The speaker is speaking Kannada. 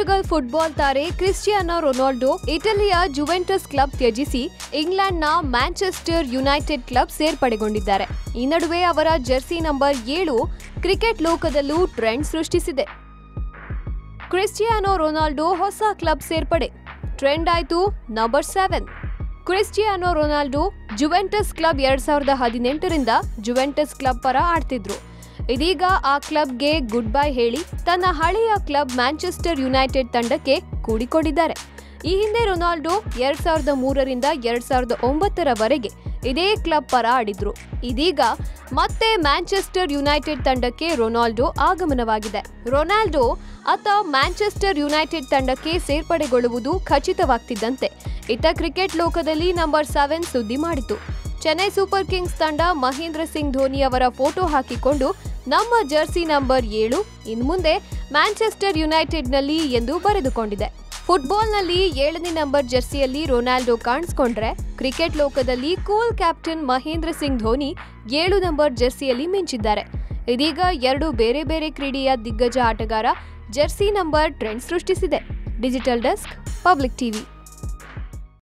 ಪೋರ್ಚುಗಲ್ ಫುಟ್ಬಾಲ್ ತಾರೆ ಕ್ರಿಸ್ಟಿಯಾನೋ ರೊನಾಲ್ಡೋ ಇಟಲಿಯ ಜುವೆಂಟಸ್ ಕ್ಲಬ್ ತ್ಯಜಿಸಿ ಇಂಗ್ಲೆಂಡ್ನ ಮ್ಯಾಂಚೆಸ್ಟರ್ ಯುನೈಟೆಡ್ ಕ್ಲಬ್ ಸೇರ್ಪಡೆಗೊಂಡಿದ್ದಾರೆ ಈ ನಡುವೆ ಅವರ ಜೆರ್ಸಿ ನಂಬರ್ ಏಳು ಕ್ರಿಕೆಟ್ ಲೋಕದಲ್ಲೂ ಟ್ರೆಂಡ್ ಸೃಷ್ಟಿಸಿದೆ ಕ್ರಿಸ್ಟಿಯಾನೋ ರೊನಾಲ್ಡೋ ಹೊಸ ಕ್ಲಬ್ ಸೇರ್ಪಡೆ ಟ್ರೆಂಡ್ ಆಯ್ತು number seven Cristiano Ronaldo Juventus club ಎರಡ್ ಸಾವಿರದ ಹದಿನೆಂಟರಿಂದ ಜುವೆಂಟಸ್ ಕ್ಲಬ್ ಪರ ಆಡ್ತಿದ್ರು ಇದೀಗ ಆ ಕ್ಲಬ್ಗೆ ಗುಡ್ ಬೈ ಹೇಳಿ ತನ್ನ ಹಳೆಯ ಕ್ಲಬ್ ಮ್ಯಾಂಚೆಸ್ಟರ್ ಯುನೈಟೆಡ್ ತಂಡಕ್ಕೆ ಕೂಡಿಕೊಂಡಿದ್ದಾರೆ ಈ ಹಿಂದೆ ರೊನಾಲ್ಡೋ ಎರಡ್ ಸಾವಿರದ ಮೂರರಿಂದ ಎರಡ್ ಸಾವಿರದ ಒಂಬತ್ತರವರೆಗೆ ಇದೇ ಕ್ಲಬ್ ಪರ ಆಡಿದ್ರು ಇದೀಗ ಮತ್ತೆ ಮ್ಯಾಂಚೆಸ್ಟರ್ ಯುನೈಟೆಡ್ ತಂಡಕ್ಕೆ ರೊನಾಲ್ಡೋ ಆಗಮನವಾಗಿದೆ ರೊನಾಲ್ಡೋ ಆತ ಮ್ಯಾಂಚೆಸ್ಟರ್ ಯುನೈಟೆಡ್ ತಂಡಕ್ಕೆ ಸೇರ್ಪಡೆಗೊಳ್ಳುವುದು ಖಚಿತವಾಗ್ತಿದ್ದಂತೆ ಇತ್ತ ಕ್ರಿಕೆಟ್ ಲೋಕದಲ್ಲಿ ನಂಬರ್ ಸೆವೆನ್ ಸುದ್ದಿ ಮಾಡಿತು ಚೆನ್ನೈ ಸೂಪರ್ ಕಿಂಗ್ಸ್ ತಂಡ ಮಹೇಂದ್ರ ಸಿಂಗ್ ಧೋನಿ ಅವರ ಫೋಟೋ ಹಾಕಿಕೊಂಡು ನಮ್ಮ ಜರ್ಸಿ ನಂಬರ್ ಏಳು ಇನ್ಮುಂದೆ ಮ್ಯಾಂಚೆಸ್ಟರ್ ಯುನೈಟೆಡ್ನಲ್ಲಿ ಎಂದು ಬರೆದುಕೊಂಡಿದೆ ಫುಟ್ಬಾಲ್ನಲ್ಲಿ ಏಳನೇ ನಂಬರ್ ಜರ್ಸಿಯಲ್ಲಿ ರೊನಾಲ್ಡೋ ಕಾಣಿಸ್ಕೊಂಡ್ರೆ ಕ್ರಿಕೆಟ್ ಲೋಕದಲ್ಲಿ ಕೂಲ್ ಕ್ಯಾಪ್ಟನ್ ಮಹೇಂದ್ರ ಸಿಂಗ್ ಧೋನಿ ಏಳು ನಂಬರ್ ಜರ್ಸಿಯಲ್ಲಿ ಮಿಂಚಿದ್ದಾರೆ ಇದೀಗ ಎರಡು ಬೇರೆ ಬೇರೆ ಕ್ರೀಡೆಯ ದಿಗ್ಗಜ ಆಟಗಾರ ಜರ್ಸಿ ನಂಬರ್ ಟ್ರೆಂಡ್ ಸೃಷ್ಟಿಸಿದೆ ಡಿಜಿಟಲ್ ಡೆಸ್ಕ್ ಪಬ್ಲಿಕ್ ಟಿವಿ